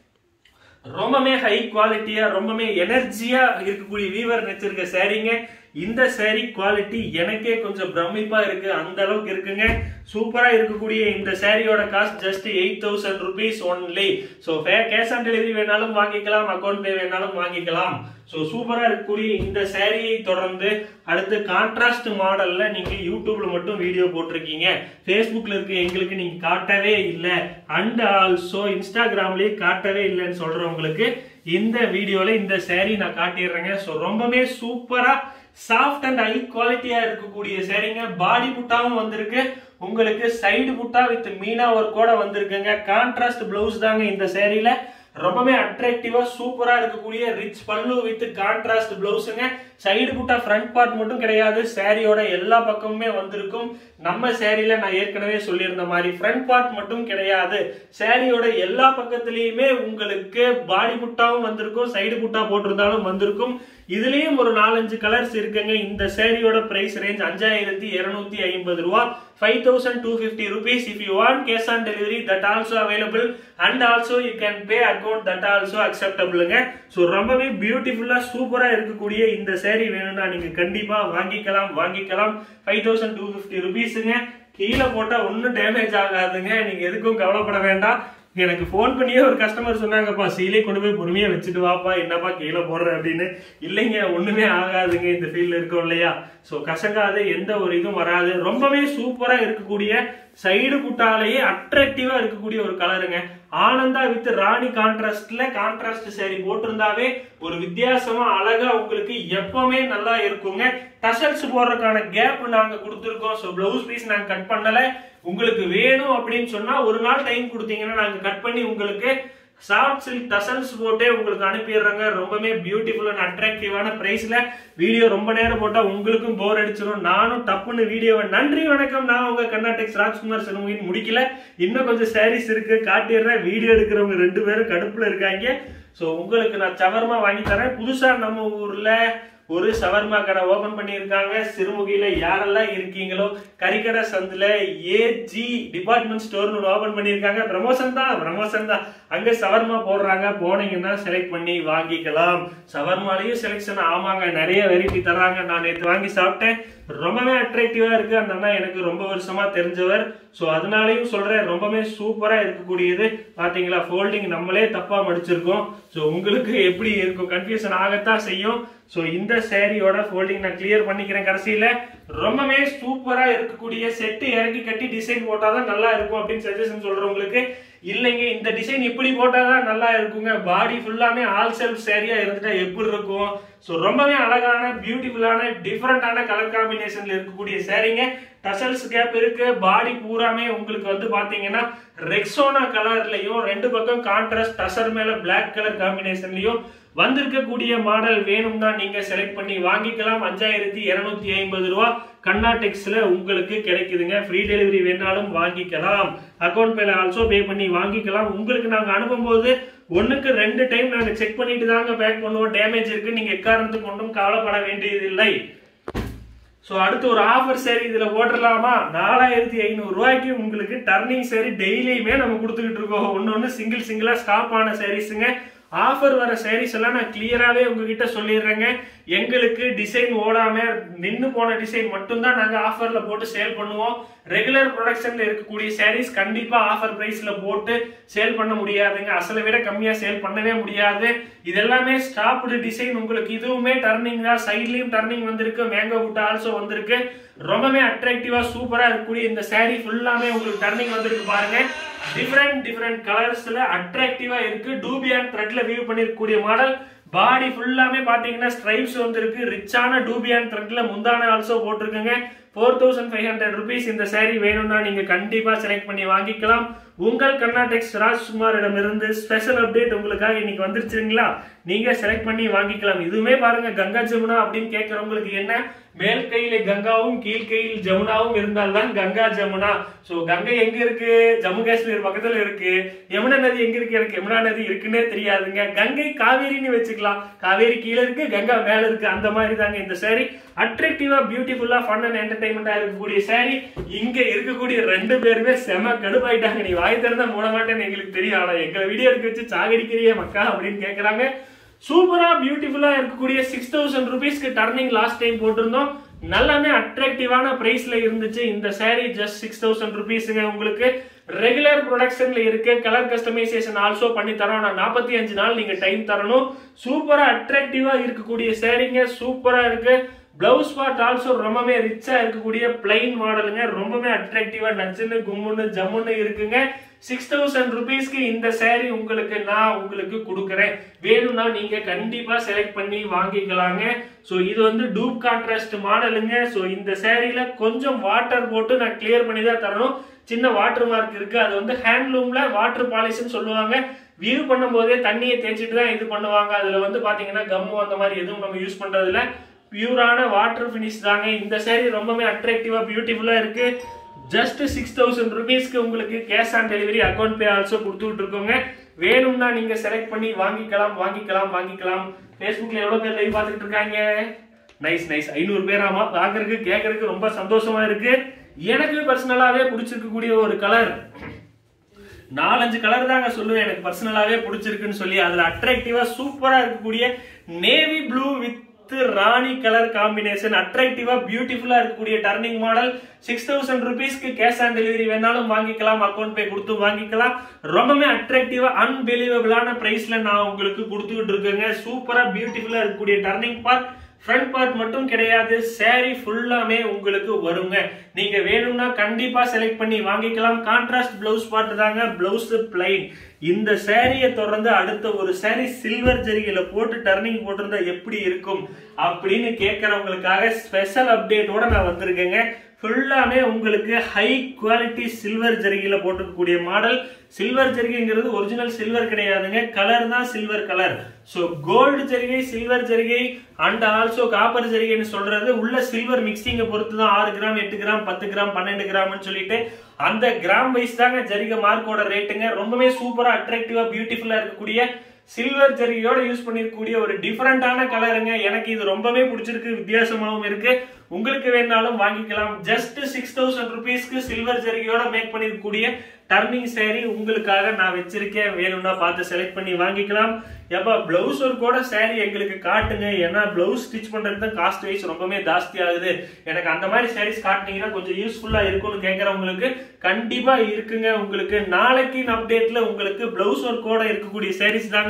A: ரொம்பவே ஹை குவாலிட்டியா ரொம்பவே எனர்ஜியா இருக்கக்கூடிய வீவர் நெச்சிருக்க சாரீங்க இந்த சாரி குவாலிட்டி எனக்கே கொஞ்சம் பிரமிப்பா இருக்கு அந்த அளவுக்கு இருக்குங்க சூப்பரா இருக்கக்கூடிய இந்த சாரியோட cost just eight thousand rupees only so cash on delivery வேணாலும் வாங்கிக்கலாம் அக்கௌண்ட் பே வேணாலும் வாங்கிக்கலாம் ஸோ சூப்பரா இருக்கக்கூடிய இந்த சாரியை தொடர்ந்து அடுத்து கான்ட்ராஸ்ட் மாடல்ல நீங்க யூடியூப்ல மட்டும் வீடியோ போட்டிருக்கீங்க ஃபேஸ்புக்ல இருக்க எங்களுக்கு நீங்க காட்டவே இல்லை அண்ட் ஆல்சோ இன்ஸ்டாகிராம்லயே காட்டவே இல்லைன்னு சொல்றவங்களுக்கு இந்த வீடியோல இந்த சாரி நான் காட்டிடுறேங்க ஸோ ரொம்பவே சூப்பரா சாஃப்ட் அண்ட் ஹை குவாலிட்டியா இருக்கக்கூடிய சேரீங்க பாடி புட்டாவும் வந்திருக்கு உங்களுக்கு சைடு புட்டா வித் மீனா ஒர்க்கோட வந்திருக்குங்க கான்ட்ராஸ்ட் பிளவுஸ் தாங்க இந்த சேரீல ரொம்பவே அட்ராக்டிவா சூப்பரா இருக்கக்கூடிய ரிச் பல்லு வித் கான்ட்ராஸ்ட் பிளவுஸுங்க சைடு புட்டா ஃப்ரண்ட் பார்ட் மட்டும் கிடையாது சாரியோட எல்லா பக்கமுமே வந்திருக்கும் நம்ம சேரீல நான் ஏற்கனவே சொல்லியிருந்த மாதிரி ஃப்ரண்ட் பார்ட் மட்டும் கிடையாது சாரியோட எல்லா பக்கத்துலயுமே உங்களுக்கு பாடி புட்டாவும் வந்திருக்கும் சைடு புட்டா போட்டிருந்தாலும் வந்திருக்கும் இதுலயும் ஒரு நாலஞ்சு கலர்ஸ் இருக்குங்க இந்த சேரீயோட பிரைஸ் ரேஞ்ச் அஞ்சாயிரத்தி இருநூத்தி ஐம்பது ரூபா five thousand two fifty rupees if you want cash on delivery that also available and also you can pay account that also அக்செப்டபிளுங்க ஸோ ரொம்பவே பியூட்டிஃபுல்லா சூப்பரா இருக்கக்கூடிய இந்த சேரீ வேணும்னா நீங்க கண்டிப்பா வாங்கிக்கலாம் வாங்கிக்கலாம் ஃபைவ் தௌசண்ட் டூ ஃபிஃப்டி ருபீஸுங்க கீழே போட்டா ஒன்றும் டேமேஜ் ஆகாதுங்க நீங்க எதுக்கும் கவலைப்பட வேண்டாம் எனக்கு ஃபோன் பண்ணியே ஒரு கஸ்டமர் சொன்னாங்கப்பா சீலே கொண்டு போய் பொறுமையா வச்சுட்டு வாப்பா என்னப்பா கீழே போடுற அப்படின்னு இல்லைங்க ஒண்ணுமே ஆகாதுங்க இந்த ஃபீல்ட்ல இருக்கோம் இல்லையா ஸோ கசங்காது எந்த ஒரு இதுவும் வராது ரொம்பவே சூப்பரா இருக்கக்கூடிய சைடு புட்டாலேயே அட்ராக்டிவா இருக்கக்கூடிய ஒரு கலருங்க ஆனந்தா வித் ராணி கான்ட்ராஸ்ட்ல கான்ட்ராஸ்ட் சேரீ போட்டிருந்தாவே ஒரு வித்தியாசமா அழகா உங்களுக்கு எப்பவுமே நல்லா இருக்குங்க டசல்ஸ் போடுறதுக்கான கேப் நாங்க கொடுத்துருக்கோம் ஸோ பிளவுஸ் பீஸ் நாங்க கட் பண்ணல உங்களுக்கு வேணும் அப்படின்னு சொன்னா ஒரு நாள் டைம் கொடுத்தீங்கன்னா நாங்க கட் பண்ணி உங்களுக்கு சாஃப்ட் சில்க் டசல்ஸ் போட்டே உங்களுக்கு அனுப்பிடுறாங்க ரொம்பவே பியூட்டிஃபுல் அண்ட் அட்ராக்டிவான பிரைஸ்ல வீடியோ ரொம்ப நேரம் போட்டா உங்களுக்கும் போர் அடிச்சிடும் நானும் டப்புன்னு வீடியோவை நன்றி வணக்கம் நான் உங்க கர்நாடெக்ஸ் ராஜ்குமார் செல்வங்கின் முடிக்கல இன்னும் கொஞ்சம் சாரீஸ் இருக்கு காட்டிடுறேன் வீடியோ எடுக்கிறவங்க ரெண்டு பேரும் கடுப்புல இருக்காங்க ஸோ உங்களுக்கு நான் சவர்மா வாங்கி தரேன் புதுசா நம்ம ஊர்ல ஒரு சவர்மா கடை ஓபன் பண்ணியிருக்காங்க சிறுமுகையில யாரெல்லாம் இருக்கீங்களோ கறிக்கடை சந்துல ஏஜி டிபார்ட்மெண்ட் ஸ்டோர்னு ஒன்று ஓபன் பண்ணியிருக்காங்க ப்ரமோஷன் தான் ப்ரமோஷன் தான் அங்க சவர்மா போடுறாங்க போனீங்கன்னா செலக்ட் பண்ணி வாங்கிக்கலாம் சவர்மாலையும் செலெக்ஷன் ஆமாங்க நிறைய வெரைட்டி தராங்க நான் நேற்று வாங்கி சாப்பிட்டேன் ரொம்பவே அட்ராக்டிவா இருக்கு அந்த அண்ணா எனக்கு ரொம்ப வருஷமா தெரிஞ்சவர் ஸோ அதனாலையும் சொல்றேன் ரொம்பவே சூப்பரா இருக்கக்கூடியது பாத்தீங்களா ஃபோல்டிங் நம்மளே தப்பா மடிச்சிருக்கோம் ஸோ உங்களுக்கு எப்படி இருக்கும் கன்ஃபியூஷன் ஆகத்தான் செய்யும் ஸோ இந்த சேரீயோட ஃபோல்டிங் நான் கிளியர் பண்ணிக்கிறேன் கடைசியில ரொம்பவே சூப்பரா இருக்கக்கூடிய செட்டு இறக்கி கட்டி டிசைன் போட்டாதான் நல்லா இருக்கும் அப்படின்னு சஜஷன் சொல்றவங்களுக்கு இல்லைங்க இந்த டிசைன் இப்படி போட்டாதான் நல்லா இருக்குங்க பாடி ஃபுல்லாமே ஆல் செல்ஃப் சேரியா இருந்துட்டா எப்படி இருக்கும் ஸோ ரொம்பவே அழகான பியூட்டிஃபுல்லான டிஃப்ரெண்டான கலர் காம்பினேஷன்ல இருக்கக்கூடிய சேரீங்க டசல்ஸ் கேப் இருக்கு பாடி பூராமே உங்களுக்கு வந்து பாத்தீங்கன்னா ரெக்ஸோனா கலர்லயும் ரெண்டு பக்கம் கான்ட்ராஸ்ட் டசர் மேல பிளாக் கலர் காம்பினேஷன்லயும் வந்திருக்கக்கூடிய மாடல் வேணும்னா நீங்க செலக்ட் பண்ணி வாங்கிக்கலாம் அஞ்சாயிரத்தி இருநூத்தி ஐம்பது ரூபா கண்ணா டெக்ஸ்ல உங்களுக்கு கிடைக்குதுங்க ஃப்ரீ டெலிவரி வேணாலும் வாங்கிக்கலாம் அக்கௌண்ட் பேல ஆல்சோ பே பண்ணி வாங்கிக்கலாம் உங்களுக்கு நாங்க அனுப்பும்போது ஒண்ணுக்கு ரெண்டு டைம் நாங்க செக் பண்ணிட்டு தாங்க பேக் பண்ணுவோம் டேமேஜ் இருக்கு நீங்க எக்காரணத்துக்கு ஒன்றும் கவலைப்பட வேண்டியதில்லை ஸோ அடுத்து ஒரு ஆஃபர் சரி இதுல போட்டுடலாமா நாலாயிரத்தி ஐநூறு ரூபாய்க்கு உங்களுக்கு டர்னிங் சரி டெய்லியுமே நம்ம கொடுத்துக்கிட்டு இருக்கோம் ஒன்று ஒன்று சிங்கிள் சிங்கிளா ஸ்டாப் ஆன சாரீஸுங்க ஆஃபர் வர சாரீஸ் எல்லாம் நான் கிளியராகவே உங்ககிட்ட சொல்லிடுறேங்க எங்களுக்கு டிசைன் ஓடாம நின்று போன டிசைன் மட்டும்தான் நாங்கள் ஆஃபரில் போட்டு சேல் பண்ணுவோம் ரெகுலர் ப்ரொடக்ஷனில் இருக்கக்கூடிய சாரீஸ் கண்டிப்பாக ஆஃபர் ப்ரைஸில் போட்டு சேல் பண்ண முடியாதுங்க அசலை விட கம்மியாக சேல் பண்ணவே முடியாது இது எல்லாமே ஸ்டாப்டு டிசைன் உங்களுக்கு இதுவுமே டர்னிங் தான் சைட்லேயும் டர்னிங் வந்திருக்கு மேங்கோ புட்டா ஆல்சோ வந்திருக்கு ரொம்பவே அட்ராக்டிவா சூப்பரா இருக்கக்கூடிய இந்த saree ஃபுல்லாமே உங்களுக்கு டர்னிங் வந்திருக்கு பாருங்க டிஃப்ரெண்ட் டிஃப்ரெண்ட் கலர்ஸ்ல அட்ராக்டிவா இருக்கு டூபியான் த்ரெட்ல வியூ பண்ணிருக்கக்கூடிய மாடல் பாடி ஃபுல்லாமே பாத்தீங்கன்னா ஸ்ட்ரைப்ஸ் வந்திருக்கு ரிச்சான டூபியான் த்ரெட்ல முந்தான ஆல்சோ போட்டிருக்குங்க four thousand five hundred rupees இந்த saree வேணும்னா நீங்க கண்டிப்பா செலக்ட் பண்ணி வாங்கிக்கலாம் உங்கள் கர்நாடெக்ஸ் ராஜ்குமாரிடமிருந்து ஸ்பெஷல் அப்டேட் உங்களுக்காக இன்னைக்கு வந்துருச்சுங்களா நீங்க செலக்ட் பண்ணி வாங்கிக்கலாம் இதுவுமே பாருங்க கங்கா ஜமுனா அப்படின்னு கேட்கறவங்களுக்கு என்ன மேல் கையில கங்காவும் கீழ் கையில் ஜமுனாவும் இருந்தால்தான் கங்கா ஜமுனா சோ கங்கை எங்க இருக்கு ஜம்மு காஷ்மீர் பக்கத்துல இருக்கு யமுனா நதி எங்க இருக்கு எனக்கு யமுனா நதி இருக்குன்னே தெரியாதுங்க கங்கை காவேரின்னு வச்சுக்கலாம் காவேரி கீழே இருக்கு கங்கா மேல இருக்கு அந்த மாதிரி தாங்க இந்த saree அட்ராக்டிவா பியூட்டிஃபுல்லா ஃபன் அண்ட் என்டர்டைன்மெண்டா இருக்கக்கூடிய saree இங்க இருக்கக்கூடிய ரெண்டு பேருமே செம கடுப்பாயிட்டாங்க நீ வாய் திறந்தா மூட மாட்டேன்னு எங்களுக்கு தெரியும் ஆனா எங்களை வீடியோ எடுக்க வச்சு சாகடிக்கிறியே மக்கா அப்படின்னு கேக்குறாங்க சூப்பரா பியூட்டிஃபுல்லா இருக்கக்கூடிய சிக்ஸ் தௌசண்ட் ருபீஸ்க்கு டர்னிங் லாஸ்ட் டைம் போட்டிருந்தோம் நல்லாமே அட்ராக்டிவான பிரைஸ்ல இருந்துச்சு இந்த saree ஜஸ்ட் சிக்ஸ் தௌசண்ட் ருபீஸுங்க உங்களுக்கு ரெகுலர் ப்ரொடக்ஷன்ல இருக்கு கலர் கஸ்டமைசேஷன் ஆல்சோ பண்ணி தரோம் நான் நாற்பத்தி அஞ்சு நாள் நீங்க டைம் தரணும் சூப்பரா அட்ராக்டிவா இருக்கக்கூடிய சேரீங்க சூப்பரா இருக்கு பிளவுஸ் பார்ட் ஆல்சோ ரொம்பவே ரிச்சா இருக்கக்கூடிய பிளைன் மாடலுங்க ரொம்பவே அட்ராக்டிவா நச்சுன்னு கும்முன்னு ஜம்முன்னு இருக்குங்க சிக்ஸ் தௌசண்ட் ருபீஸ்க்கு இந்த saree உங்களுக்கு நான் உங்களுக்கு கொடுக்குறேன் வேணும்னா நீங்க கண்டிப்பா செலக்ட் பண்ணி வாங்கிக்கலாங்க ஸோ இது வந்து டூப் கான்ட்ராஸ்ட் மாடலுங்க ஸோ இந்த சேரீல கொஞ்சம் வாட்டர் போட்டு நான் கிளியர் பண்ணி தான் தரணும் சின்ன வாட்டர் மார்க் இருக்கு அது வந்து ஹேண்ட்லூம்ல வாட்டர் பாலிஷ்னு சொல்லுவாங்க வியூ பண்ணும்போதே தண்ணியை தேய்ச்சிட்டு தான் இது பண்ணுவாங்க அதுல வந்து பாத்தீங்கன்னா கம்மு அந்த மாதிரி எதுவும் நம்ம யூஸ் பண்றது இல்ல பியூரான வாட்டர் ஃபினிஷ் தாங்க இந்த saree ரொம்பவே அட்ராக்டிவா பியூட்டிஃபுல்லா இருக்கு ஜஸ்ட் சிக்ஸ் தௌசண்ட் ருபீஸ்க்கு உங்களுக்கு cash on delivery account pay also கொடுத்துட்டு இருக்கோங்க வேணும்னா நீங்க செலக்ட் பண்ணி வாங்கிக்கலாம் வாங்கிக்கலாம் வாங்கிக்கலாம் ஃபேஸ்புக்ல எவ்வளவு பேர் லைவ் பார்த்துட்டு இருக்காங்க நைஸ் நைஸ் ஐநூறு பேர் ஆமா பாக்குறதுக்கு கேட்கறதுக்கு ரொம்ப சந்தோஷமா இருக்கு எனக்கு பர்சனலாவே பிடிச்சிருக்கக்கூடிய ஒரு கலர் நாலஞ்சு கலர் தாங்க சொல்லுவேன் எனக்கு பர்சனலாவே பிடிச்சிருக்குன்னு சொல்லி அதுல அட்ராக்டிவா சூப்பரா இருக்கக்கூடிய navy blue with rani colour combination அட்ராக்டிவா பியூட்டிஃபுல்லா இருக்கக்கூடிய டர்னிங் மாடல் சிக்ஸ் தௌசண்ட் ருபீஸ்க்கு கேஷ் ஆன் டெலிவரி வேணாலும் வாங்கிக்கலாம் அக்கௌண்ட் பே கொடுத்து வாங்கிக்கலாம் ரொம்பவே அட்ராக்டிவா அன்பிலீவபிளான பிரைஸ்ல நான் உங்களுக்கு கொடுத்துக்கிட்டு இருக்கேங்க சூப்பரா பியூட்டிஃபுல்லா இருக்கக்கூடிய டர்னிங் பார்ட் ஃப்ரண்ட் பார்ட் மட்டும் கிடையாது saree ஃபுல்லாமே உங்களுக்கு வருங்க நீங்க வேணும்னா கண்டிப்பா செலக்ட் பண்ணி வாங்கிக்கலாம் கான்ட்ராஸ்ட் பிளவுஸ் பார்ட் தாங்க பிளவுஸ் பிளைன் இந்த சேரீயை தொடர்ந்து அடுத்த ஒரு saree சில்வர் ஜரிகையில போட்டு டர்னிங் போட்டிருந்தா எப்படி இருக்கும் அப்படின்னு கேட்கறவங்களுக்காக ஸ்பெஷல் அப்டேட்டோட நான் வந்திருக்கேங்க ஃபுல்லாமே உங்களுக்கு ஹை குவாலிட்டி சில்வர் ஜரிகையில போட்டுக்கக்கூடிய மாடல் சில்வர் ஜரிகைங்கிறது ஒரிஜினல் சில்வர் கிடையாதுங்க கலர் தான் சில்வர் கலர் ஸோ கோல்டு ஜரிகை சில்வர் ஜரிகை அண்ட் ஆல்சோ காப்பர் ஜரிகைன்னு சொல்றது உள்ள சில்வர் மிக்சிங்கை பொறுத்து தான் ஆறு கிராம் எட்டு கிராம் பத்து கிராம் பன்னெண்டு கிராம்னு சொல்லிட்டு அந்த கிராம் வைஸ் தாங்க ஜரிகை மார்க்கோட ரேட்டுங்க ரொம்பவே சூப்பரா அட்ராக்டிவா பியூட்டிஃபுல்லா இருக்கக்கூடிய சில்வர் ஜரிகையோட யூஸ் பண்ணிருக்கக்கூடிய ஒரு டிஃபரெண்டான கலருங்க எனக்கு இது ரொம்பவே பிடிச்சிருக்கு வித்தியாசமாவும் இருக்கு உங்களுக்கு வேணாலும் வாங்கிக்கலாம் ஜஸ்ட் சிக்ஸ் தௌசண்ட் ருபீஸ்க்கு சில்வர் ஜரிகையோட மேக் பண்ணிருக்கக்கூடிய டர்னிங் saree உங்களுக்காக நான் வச்சிருக்கேன் வேணும்னா பார்த்து செலக்ட் பண்ணி வாங்கிக்கலாம் எப்ப பிளவுஸ் ஒர்க்கோட saree எங்களுக்கு காட்டுங்க ஏன்னா பிளவுஸ் ஸ்டிச் பண்றது தான் காஸ்ட் வைஸ் ரொம்பவே ஜாஸ்தி ஆகுது எனக்கு அந்த மாதிரி சாரீஸ் காட்டினீங்கன்னா கொஞ்சம் யூஸ்ஃபுல்லா இருக்கும்னு கேட்கறவங்களுக்கு கண்டிப்பா இருக்குங்க உங்களுக்கு நாளைக்கு அப்டேட்ல உங்களுக்கு பிளவுஸ் ஒர்க்கோட இருக்கக்கூடிய sarees தாங்க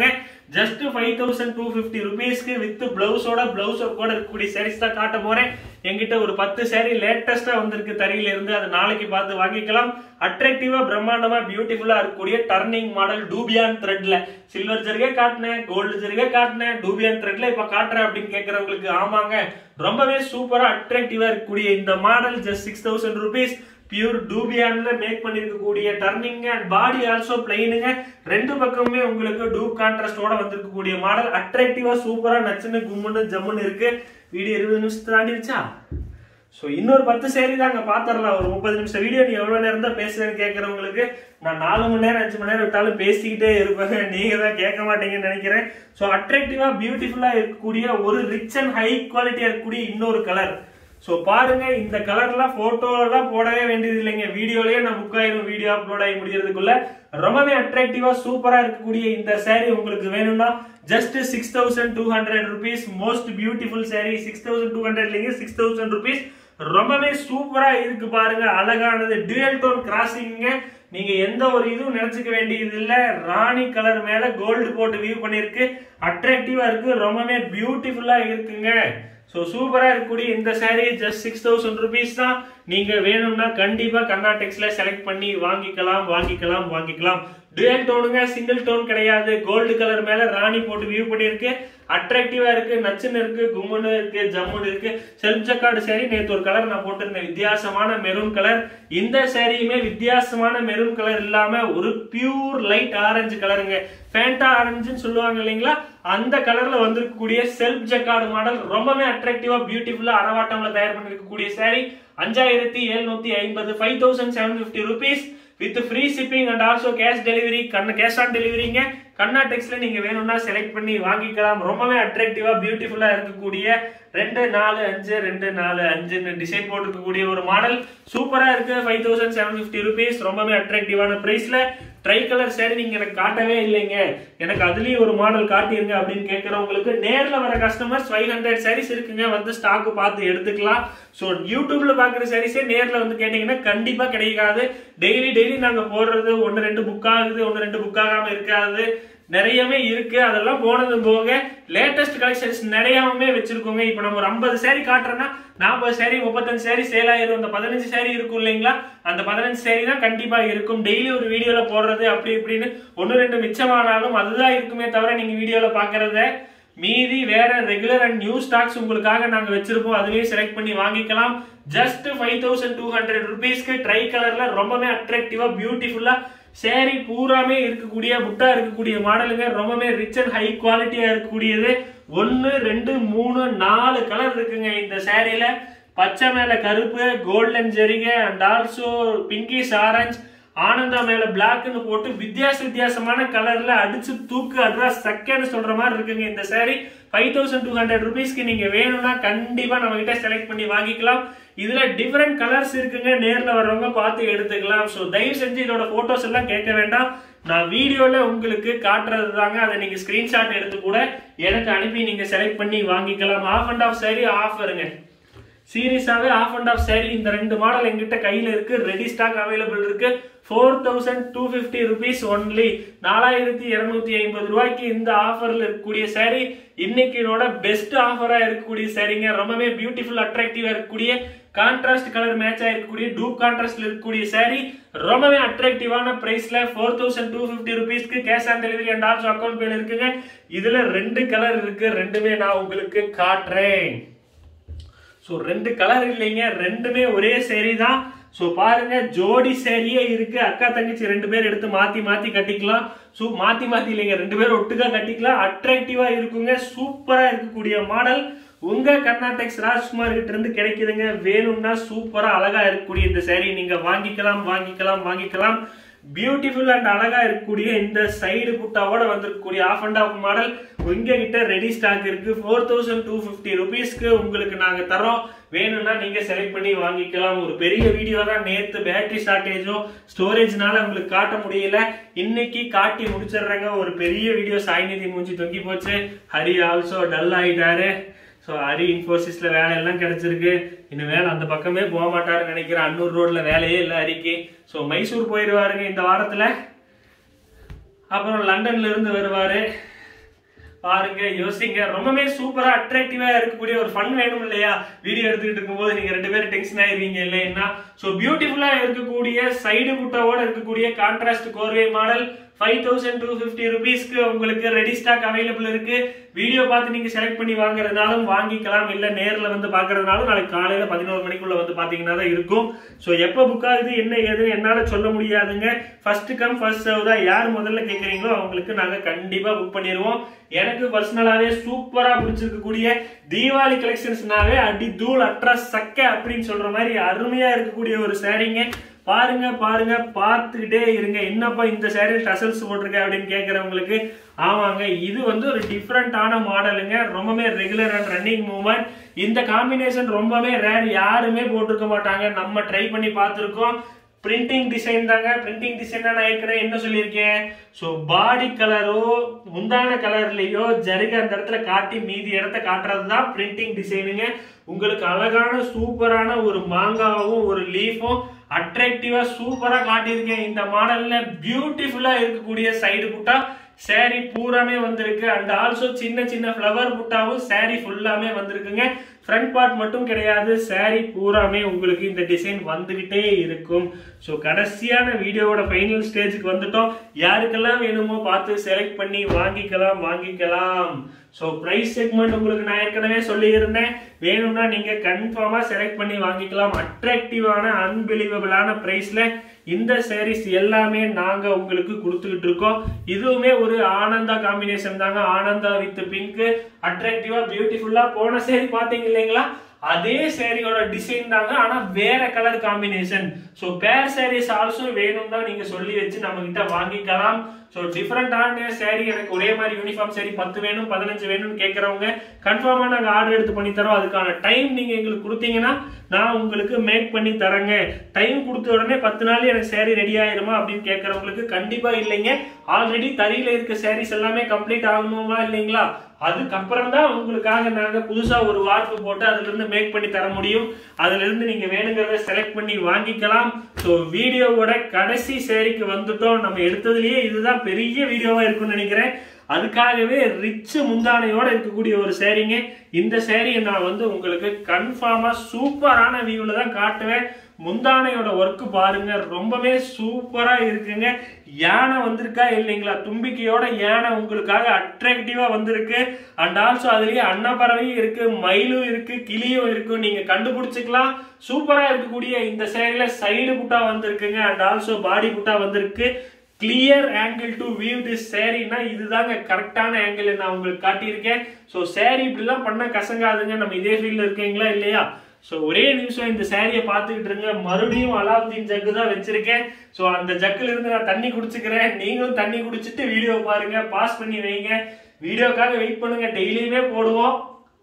A: just five thousand two fifty ருபீஸ்க்கு வித் பிளவுஸோட பிளவுஸ் கூட இருக்கக்கூடிய சாரீஸ் தான் காட்ட போறேன் என்கிட்ட ஒரு பத்து சாரி லேட்டஸ்டா வந்திருக்கு தறியில இருந்து அதை நாளைக்கு பார்த்து வாங்கிக்கலாம் அட்ராக்டிவா பிரம்மாண்டமா பியூட்டிஃபுல்லா இருக்கக்கூடிய டர்னிங் மாடல் டூபியான் த்ரெட்ல சில்வர் ஜரிகை காட்டினேன் கோல்டு ஜரிகை காட்டினேன் டூபியான் த்ரெட்ல இப்ப காட்டுறேன் அப்படின்னு கேட்கறவங்களுக்கு ஆமாங்க ரொம்பவே சூப்பரா அட்ராக்டிவா இருக்கக்கூடிய இந்த model just six thousand rupees pure டூபியான்ல மேக் பண்ணிருக்கக்கூடிய டர்னிங் அண்ட் பாடி ஆல்சோ பிளைனுங்க ரெண்டு பக்கமுமே உங்களுக்கு டூப் கான்ட்ராஸ்டோட வந்திருக்கக்கூடிய மாடல் அட்ராக்டிவா சூப்பரா நச்சுன்னு கும்முன்னு ஜம்முன்னு இருக்கு வீடியோ இருபது நிமிஷம் தாண்டிடுச்சா ஸோ இன்னொரு பத்து சேரி தாங்க பாத்திரலாம் ஒரு முப்பது நிமிஷம் வீடியோ நீ எவ்வளவு நேரம் தான் பேசுறேன்னு கேட்கறவங்களுக்கு நான் நாலு மணி நேரம் அஞ்சு மணி நேரம் விட்டாலும் பேசிக்கிட்டே இருப்பேன் நீங்க தான் கேட்க மாட்டீங்கன்னு நினைக்கிறேன் ஸோ அட்ராக்டிவா பியூட்டிஃபுல்லா இருக்கக்கூடிய ஒரு ரிச் அண்ட் ஹை குவாலிட்டியா இருக்கக்கூடிய இன்னொரு கலர் ஸோ பாருங்க இந்த கலர்லாம் போட்டோலாம் போடவே வேண்டியது இல்லைங்க வீடியோலயே நான் முக்காயிரம் வீடியோ அப்லோட் ஆகி முடியறதுக்குள்ள ரொம்பவே அட்ராக்டிவா சூப்பரா இருக்கக்கூடிய இந்த saree உங்களுக்கு வேணும்னா just six thousand two hundred rupees most beautiful saree six thousand two hundred இல்லைங்க சிக்ஸ் தௌசண்ட் ருபீஸ் ரொம்பவே சூப்பரா இருக்கு பாருங்க அழகானது டுவல் டோன் கிராசிங்க நீங்க எந்த ஒரு இதுவும் நினைச்சுக்க வேண்டியது இல்ல ராணி கலர் மேல கோல்டு போட்டு வியூ பண்ணிருக்கு அட்ராக்டிவா இருக்கு ரொம்பவே பியூட்டிஃபுல்லா இருக்குங்க ஸோ சூப்பரா இருக்கக்கூடிய இந்த saree just six thousand rupees தான் நீங்க வேணும்னா கண்டிப்பா கர்நாடெக்ஸ்ல செலக்ட் பண்ணி வாங்கிக்கலாம் வாங்கிக்கலாம் வாங்கிக்கலாம் டுவல் டோனுங்க சிங்கிள் டோன் கிடையாது கோல்டு கலர் மேல ராணி போட்டு வியூ பண்ணியிருக்கு அட்ராக்டிவா இருக்கு நச்சுன்னு இருக்கு கும்முன்னு இருக்கு ஜம்முன்னு இருக்கு செல்ஃப் ஜக்கார்டு saree நேத்து ஒரு கலர் நான் போட்டிருந்தேன் வித்தியாசமான மெரூன் கலர் இந்த சாரியுமே வித்தியாசமான மெரூன் கலர் இல்லாம ஒரு பியூர் லைட் ஆரஞ்சு கலருங்க ஃபேண்டா ஆரஞ்சுன்னு சொல்லுவாங்க இல்லைங்களா அந்த கலர்ல வந்திருக்கக்கூடிய செல்ஃப் ஜக்கார்டு மாடல் ரொம்பவே அட்ராக்டிவா பியூட்டிஃபுல்லா அரவாட்டம்ல தயார் பண்ணிருக்கக்கூடிய saree அஞ்சாயிரத்தி எழுநூத்தி ஐம்பது five thousand seven fifty rupees with free shipping and also cash delivery கண்ண கேஷ் ஆன் டெலிவரிங்க கண்ணா டெக்ஸ்ட்ல நீங்க வேணும்னா செலக்ட் பண்ணி வாங்கிக்கலாம் ரொம்பவே அட்ராக்டிவா பியூட்டிஃபுல்லா இருக்கக்கூடிய ரெண்டு நாலு அஞ்சு ரெண்டு நாலு அஞ்சுன்னு டிசைன் போட்டுருக்கக்கூடிய ஒரு மாடல் சூப்பரா இருக்கு five thousand seven fifty rupees ரொம்பவே அட்ராக்டிவான பிரைஸ்ல ட்ரை கலர் சேரீ நீங்க எனக்கு காட்டவே இல்லைங்க எனக்கு அதுலயும் ஒரு மாடல் காட்டிருங்க அப்படின்னு கேட்கறவங்களுக்கு நேர்ல வர கஸ்டமர்ஸ் ஃபைவ் ஹண்ட்ரட் சாரீஸ் இருக்குங்க வந்து ஸ்டாக் பார்த்து எடுத்துக்கலாம் ஸோ யூடியூப்ல பாக்குற சாரீஸே நேர்ல வந்து கேட்டீங்கன்னா கண்டிப்பா கிடைக்காது டெய்லி டெய்லி நாங்க போடுறது ஒன்னு ரெண்டு புக் ஆகுது ஒன்னு ரெண்டு புக் ஆகாம இருக்காது நிறையவே இருக்கு அதெல்லாம் போனது போக லேட்டஸ்ட் கலெக்ஷன்ஸ் நிறையவுமே வச்சிருக்கோங்க இப்போ நம்ம ஒரு ஐம்பது சேரீ காட்டுறோம்னா நாற்பது சேரீ முப்பத்தஞ்சு சேரீ சேல் ஆயிரும் அந்த பதினஞ்சு சேரீ இருக்கும் இல்லைங்களா அந்த பதினஞ்சு சேரீ தான் கண்டிப்பா இருக்கும் டெய்லி ஒரு வீடியோல போடுறது அப்படி இப்படின்னு ஒன்னு ரெண்டு மிச்சமானாலும் அதுதான் இருக்குமே தவிர நீங்க வீடியோல பாக்குறத மீதி வேற ரெகுலர் அண்ட் நியூ ஸ்டாக்ஸ் உங்களுக்காக நாங்க வச்சிருப்போம் அதுலயே செலக்ட் பண்ணி வாங்கிக்கலாம் just five thousand two hundred ருபீஸ்க்கு ட்ரை கலர்ல ரொம்பவே அட்ராக்டிவா பியூட்டிஃபுல்லா சேரீ பூராமே இருக்கக்கூடிய புட்டா இருக்கக்கூடிய மாடலுங்க ரொம்பவே ரிச் அண்ட் ஹை குவாலிட்டியா இருக்கக்கூடியது ஒன்னு ரெண்டு மூணு நாலு கலர் இருக்குங்க இந்த சேரீல பச்சை மேல கருப்பு கோல்டன் ஜெரிகை அண்ட் ஆல்சோ பிங்கிஷ் ஆரஞ்சு ஆனந்தா மேல பிளாக்னு போட்டு வித்தியாச வித்தியாசமான கலர்ல அடிச்சு தூக்கு அட்ரா செகண்ட் சொல்ற மாதிரி இருக்குங்க இந்த saree five thousand two hundred ருபீஸ்க்கு நீங்க வேணும்னா கண்டிப்பா நம்ம கிட்ட செலக்ட் பண்ணி வாங்கிக்கலாம் இதுல டிஃபரெண்ட் கலர்ஸ் இருக்குங்க நேர்ல வர்றவங்க பார்த்து எடுத்துக்கலாம் ஸோ தயவு செஞ்சு இதோட போட்டோஸ் எல்லாம் கேட்க வேண்டாம் நான் வீடியோல உங்களுக்கு காட்டுறது தாங்க அதை நீங்க ஸ்கிரீன்ஷாட் எடுத்து கூட எனக்கு அனுப்பி நீங்க செலக்ட் பண்ணி வாங்கிக்கலாம் ஆஃப் அண்ட் ஆஃப் saree ஆஃபருங்க சீரியஸாவே ஆஃப் அண்ட் ஆஃப் saree இந்த ரெண்டு மாடல் எங்கிட்ட கையில இருக்கு ரெடி ஸ்டாக் அவைலபிள் இருக்கு four thousand two fifty rupees only நாலாயிரத்தி இருநூத்தி ஐம்பது ரூபாய்க்கு இந்த ஆஃபர்ல இருக்கக்கூடிய saree இன்னைக்கினோட பெஸ்ட் ஆஃபரா இருக்கக்கூடிய சாரீங்க ரொம்பவே பியூட்டிஃபுல் அட்ராக்டிவா இருக்கக்கூடிய கான்ட்ராஸ்ட் கலர் மேட்ச் இருக்கக்கூடிய டூப் கான்ட்ராஸ்ட்ல இருக்கக்கூடிய saree ரொம்பவே அட்ராக்டிவான பிரைஸ்ல ஃபோர் தௌசண்ட் டூ ஃபிஃப்டி ருபீஸ்க்கு cash on delivery and also account பேல இருக்குங்க இதுல ரெண்டு கலர் இருக்கு ரெண்டுமே நான் உங்களுக்கு காட்டுறேன் ஸோ ரெண்டு கலர் இல்லைங்க ரெண்டுமே ஒரே சேரீ தான் ஸோ பாருங்க ஜோடி சேரியே இருக்கு அக்கா தங்கச்சி ரெண்டு பேர் எடுத்து மாத்தி மாத்தி கட்டிக்கலாம் ஸோ மாத்தி மாத்தி இல்லைங்க ரெண்டு பேரும் ஒட்டுக்கா கட்டிக்கலாம் அட்ராக்டிவா இருக்குங்க சூப்பரா இருக்கக்கூடிய மாடல் உங்க கர்நாடெக்ஸ் ராஜ்குமார் கிட்ட இருந்து கிடைக்குதுங்க வேணும்னா சூப்பரா அழகா இருக்கக்கூடிய இந்த சேரீ நீங்க வாங்கிக்கலாம் வாங்கிக்கலாம் வாங்கிக்கலாம் பியூட்டிஃபுல் அண்ட் அழகா இருக்கக்கூடிய இந்த சைடு புட்டாவோட வந்திருக்கக்கூடிய ஆஃப் அண்ட் ஆஃப் மாடல் உங்க கிட்ட ரெடி ஸ்டாக் இருக்கு ஃபோர் தௌசண்ட் டூ ஃபிஃப்டி ருபீஸ்க்கு உங்களுக்கு நாங்க தரோம் வேணும்னா நீங்க செலக்ட் பண்ணி வாங்கிக்கலாம் ஒரு பெரிய வீடியோ தான் நேத்து பேட்டரி ஷார்டேஜும் ஸ்டோரேஜ்னால உங்களுக்கு காட்ட முடியல இன்னைக்கு காட்டி முடிச்சிடுறாங்க ஒரு பெரிய வீடியோ சாய்நிதி மூஞ்சி தொங்கி போச்சு ஹரி ஆல்சோ டல் ஆயிட்டாரு ஸோ ஹரி இன்ஃபோசிஸ்ல வேலை எல்லாம் கிடைச்சிருக்கு இன்னும் வேலை அந்த பக்கமே போக மாட்டாருன்னு நினைக்கிறேன் அன்னூர் ரோட்ல வேலையே இல்லை ஹரிக்கு ஸோ மைசூர் போயிடுவாருங்க இந்த வாரத்துல அப்புறம் லண்டன்ல இருந்து வருவாரு பாருங்க யோசிங்க ரொம்பவே சூப்பரா அட்ராக்டிவா இருக்கக்கூடிய ஒரு ஃபன் வேணும் இல்லையா வீடியோ எடுத்துக்கிட்டு இருக்கும்போது நீங்க ரெண்டு பேரும் டென்ஷன் ஆயிருவீங்க இல்லைன்னா சோ பியூட்டிஃபுல்லா இருக்கக்கூடிய சைடு புட்டாவோட இருக்கக்கூடிய கான்ட்ராஸ்ட் கோர்வே model five thousand two fifty ருபீஸ்க்கு உங்களுக்கு ரெடி ஸ்டாக் அவைலபிள் இருக்கு வீடியோ பார்த்து நீங்க செலக்ட் பண்ணி வாங்குறதுனாலும் வாங்கிக்கலாம் இல்ல நேர்ல வந்து பாக்குறதுனாலும் நாளைக்கு காலையில பதினோரு மணிக்குள்ள வந்து பாத்தீங்கன்னா தான் இருக்கும் ஸோ எப்போ புக் ஆகுது என்ன ஏதுன்னு என்னால சொல்ல முடியாதுங்க ஃபர்ஸ்ட் கம் ஃபர்ஸ்ட் சர்வ் தான் யார் முதல்ல கேட்குறீங்களோ அவங்களுக்கு நாங்க கண்டிப்பா புக் பண்ணிடுவோம் எனக்கு பர்சனலாவே சூப்பரா பிடிச்சிருக்கக்கூடிய தீபாவளி கலெக்ஷன்ஸ்னாவே அடி தூள் அட்ரா சக்க அப்படின்னு சொல்ற மாதிரி அருமையா இருக்கக்கூடிய ஒரு சாரீங்க பாருங்க பாருங்க பார்த்துக்கிட்டே இருங்க என்னப்பா இந்த சேரீ டசல்ஸ் போட்டிருக்க அப்படின்னு கேட்கறவங்களுக்கு ஆமாங்க இது வந்து ஒரு டிஃப்ரெண்டான மாடலுங்க ரொம்பவே ரெகுலர் அண்ட் ரன்னிங் மூவ்மெண்ட் இந்த காம்பினேஷன் ரொம்பவே ரேர் யாருமே போட்டிருக்க மாட்டாங்க நம்ம ட்ரை பண்ணி பார்த்துருக்கோம் பிரிண்டிங் டிசைன் தாங்க பிரிண்டிங் டிசைன் நான் ஏற்கனவே என்ன சொல்லியிருக்கேன் ஸோ பாடி கலரோ முந்தான கலர்லயோ ஜருக அந்த இடத்துல காட்டி மீதி இடத்த காட்டுறது தான் பிரிண்டிங் டிசைனுங்க உங்களுக்கு அழகான சூப்பரான ஒரு மாங்காவும் ஒரு லீஃபும் அட்ராக்டிவா சூப்பரா காட்டியிருக்கேன் இந்த மாடல்ல பியூட்டிஃபுல்லா இருக்கக்கூடிய சைடு புட்டா சாரி பூராமே வந்திருக்கு அண்ட் ஆல்சோ சின்ன சின்ன ஃப்ளவர் புட்டாவும் சாரி ஃபுல்லாமே வந்திருக்குங்க ஃப்ரண்ட் பார்ட் மட்டும் கிடையாது சாரி பூராமே உங்களுக்கு இந்த டிசைன் வந்துகிட்டே இருக்கும் ஸோ கடைசியான வீடியோவோட ஃபைனல் ஸ்டேஜுக்கு வந்துட்டோம் யாருக்கெல்லாம் வேணுமோ பார்த்து செலக்ட் பண்ணி வாங்கிக்கலாம் வாங்கிக்கலாம் ஸோ ப்ரைஸ் செக்மெண்ட் உங்களுக்கு நான் ஏற்கனவே சொல்லியிருந்தேன் வேணும்னா நீங்க கன்ஃபார்மா செலக்ட் பண்ணி வாங்கிக்கலாம் அட்ராக்டிவான அன்பிலீவபிளான ப்ரைஸ்ல இந்த சாரீஸ் எல்லாமே நாங்க உங்களுக்கு கொடுத்துக்கிட்டு இருக்கோம் இதுவுமே ஒரு ஆனந்தா காம்பினேஷன் தாங்க ஆனந்தா வித் பிங்க் அட்ராக்டிவா பியூட்டிஃபுல்லா போன சேரி பாத்தீங்க இல்லைங்களா அதே சேரீயோட டிசைன் தாங்க ஆனா வேற கலர் காம்பினேஷன் ஸோ பேர் சாரீஸ் ஆல்சோ வேணும் தான் நீங்க சொல்லி வச்சு நம்ம கிட்ட வாங்கிக்கலாம் ஸோ டிஃப்ரெண்டான சேரீ எனக்கு ஒரே மாதிரி யூனிஃபார்ம் சேரீ பத்து வேணும் பதினஞ்சு வேணும்னு கேட்கறவங்க கன்ஃபார்மா நாங்கள் ஆர்டர் எடுத்து பண்ணி தரோம் அதுக்கான டைம் நீங்க எங்களுக்கு கொடுத்தீங்கன்னா நான் உங்களுக்கு மேக் பண்ணி தரேங்க டைம் கொடுத்த உடனே பத்து நாள் எனக்கு சேரீ ரெடி ஆயிருமா அப்படின்னு கேட்கறவங்களுக்கு கண்டிப்பா இல்லைங்க ஆல்ரெடி தறியில இருக்க சாரீஸ் எல்லாமே கம்ப்ளீட் ஆகணுமா இல்லைங்களா அதுக்கப்புறம் தான் உங்களுக்காக நாங்க புதுசா ஒரு வார்ப்பு போட்டு அதுல இருந்து மேக் பண்ணி தர முடியும் அதுல இருந்து நீங்க வேணுங்கிறத செலக்ட் பண்ணி வாங்கிக்கலாம் ஸோ வீடியோவோட கடைசி சேரீக்கு வந்துட்டோம் நம்ம எடுத்ததுலயே இதுதான் பெரிய வீடியோவா இருக்கும்னு நினைக்கிறேன் அதுக்காகவே ரிச் முந்தானையோட இருக்கக்கூடிய ஒரு சேரீங்க இந்த சேரீயை நான் வந்து உங்களுக்கு கன்ஃபார்மா சூப்பரான வியூல தான் காட்டுவேன் முந்தானையோட ஒர்க் பாருங்க ரொம்பவே சூப்பரா இருக்குங்க யானை வந்திருக்கா இல்லைங்களா தும்பிக்கையோட யானை உங்களுக்காக அட்ராக்டிவா வந்திருக்கு அண்ட் ஆல்சோ அதுலயே அன்னப்பறவையும் இருக்கு மயிலும் இருக்கு கிளியும் இருக்கு நீங்க கண்டுபிடிச்சுக்கலாம் சூப்பரா இருக்கக்கூடிய இந்த சேரீல சைடு புட்டா வந்திருக்குங்க அண்ட் ஆல்சோ பாடி புட்டா வந்திருக்கு clear angle to view this சேரீனா இதுதாங்க கரெக்டான ஆங்கிள் நான் உங்களுக்கு காட்டியிருக்கேன் ஸோ சேரீ இப்படிலாம் பண்ண கசங்காதுங்க நம்ம இதே ஃபீல்டில் இருக்கீங்களா இல்லையா ஸோ ஒரே நிமிஷம் இந்த சேரீயை பார்த்துக்கிட்டு இருங்க மறுபடியும் அலாவுதீன் ஜக்கு தான் வச்சிருக்கேன் ஸோ அந்த ஜக்கில் இருந்து நான் தண்ணி குடிச்சுக்கிறேன் நீங்களும் தண்ணி குடிச்சிட்டு வீடியோ பாருங்க பாஸ் பண்ணி வைங்க வீடியோக்காக வெயிட் பண்ணுங்க டெய்லியுமே போடுவோம்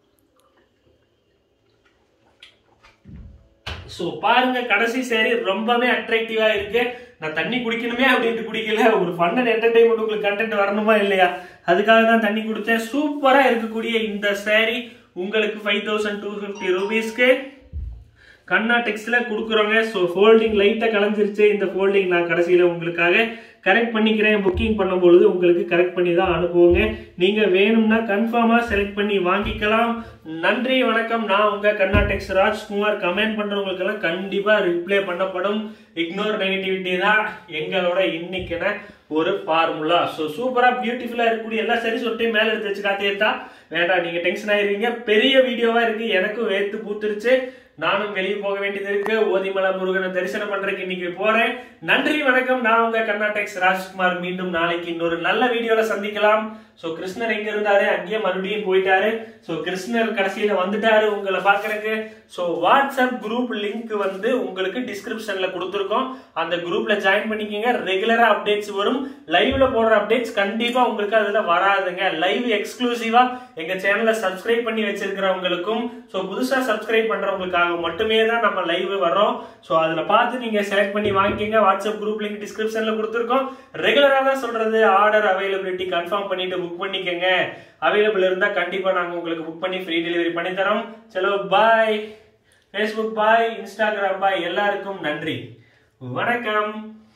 A: ஸோ பாருங்க கடைசி சேரீ ரொம்பவே அட்ராக்டிவா இருக்கு நான் தண்ணி குடிக்கணுமே அப்படின்ட்டு குடிக்கல ஒரு ஃபன் அண்ட் என்டர்டைன்மெண்ட் உங்களுக்கு கண்டென்ட் வரணுமா இல்லையா அதுக்காக தான் தண்ணி குடித்தேன் சூப்பரா இருக்கக்கூடிய இந்த சேரீ உங்களுக்கு ஃபைவ் தௌசண்ட் டூ ஃபிஃப்டி ருபீஸ்க்கு கண்ணா டெக்ஸ்ட்ல கொடுக்குறோங்க ஸோ ஃபோல்டிங் லைட்டாக கலைஞ்சிருச்சு இந்த ஃபோல்டிங் நான் கடைசியில் உங்களுக்காக கரெக்ட் பண்ணிக்கிறேன் புக்கிங் பண்ணும்பொழுது உங்களுக்கு கரெக்ட் பண்ணி தான் அனுப்புவோங்க நீங்கள் வேணும்னா கன்ஃபார்மாக செலக்ட் பண்ணி வாங்கிக்கலாம் நன்றி வணக்கம் நான் உங்கள் கண்ணா டெக்ஸ் ராஜ்குமார் கமெண்ட் பண்ணுறவங்களுக்கெல்லாம் கண்டிப்பாக ரிப்ளை பண்ணப்படும் இக்னோர் நெகட்டிவிட்டி தான் எங்களோட இன்னைக்கான ஒரு ஃபார்முலா ஸோ சூப்பராக பியூட்டிஃபுல்லாக இருக்கக்கூடிய எல்லா சரி சொல்லிட்டு மேலே எடுத்து வச்சு காத்தியத்தா வேண்டாம் நீங்கள் டென்ஷன் ஆயிருவீங்க பெரிய வீடியோவாக இருக்குது எனக்கும் வேர்த்து பூத்துருச்சு நானும் வெளியே போக வேண்டியது இருக்கு ஓதிமலை முருகனை தரிசனம் பண்றதுக்கு இன்னைக்கு போறேன் நன்றி வணக்கம் நான் உங்க கர்நாடெக்ஸ் ராஜ்குமார் மீண்டும் நாளைக்கு இன்னொரு நல்ல வீடியோல சந்திக்கலாம் சோ கிருஷ்ணர் எங்க இருந்தாரு அங்கேயே மறுபடியும் போயிட்டாரு சோ கிருஷ்ணர் கடைசியில வந்துட்டாரு உங்களை பாக்குறதுக்கு சோ வாட்ஸ்அப் குரூப் லிங்க் வந்து உங்களுக்கு டிஸ்கிரிப்ஷன்ல கொடுத்துருக்கோம் அந்த குரூப்ல ஜாயின் பண்ணிக்கோங்க ரெகுலரா அப்டேட்ஸ் வரும் லைவ்ல போடுற அப்டேட்ஸ் கண்டிப்பா உங்களுக்கு அதுல வராதுங்க லைவ் எக்ஸ்க்ளூசிவா எங்க சேனலை சப்ஸ்கிரைப் பண்ணி வச்சிருக்கிறவங்களுக்கும் சோ புதுசா சப்ஸ்கிரைப் பண்றவங்களுக்காக மட்டுமே தான் நம்ம லைவ் வரோம் சோ அதுல பார்த்து நீங்க செலக்ட் பண்ணி வாங்கிக்கங்க வாட்ஸ்அப் குரூப் லிங்க் டிஸ்கிரிப்ஷன்ல கொடுத்துருக்கோம் ரெகுலரா தான் சொல்றது ஆர்டர் அவைலபிலிட்டி கன்ஃபார்ம் பண்ணிட்டு புக் பண்ணிக்கங்க அவைலபிள் இருந்தா கண்டிப்பா நாங்க உங்களுக்கு புக் பண்ணி ஃப்ரீ டெலிவரி பண்ணி தரோம் சலோ பாய் ஃபேஸ்புக் பாய் இன்ஸ்டாகிராம் பாய் எல்லாருக்கும் நன்றி வணக்கம்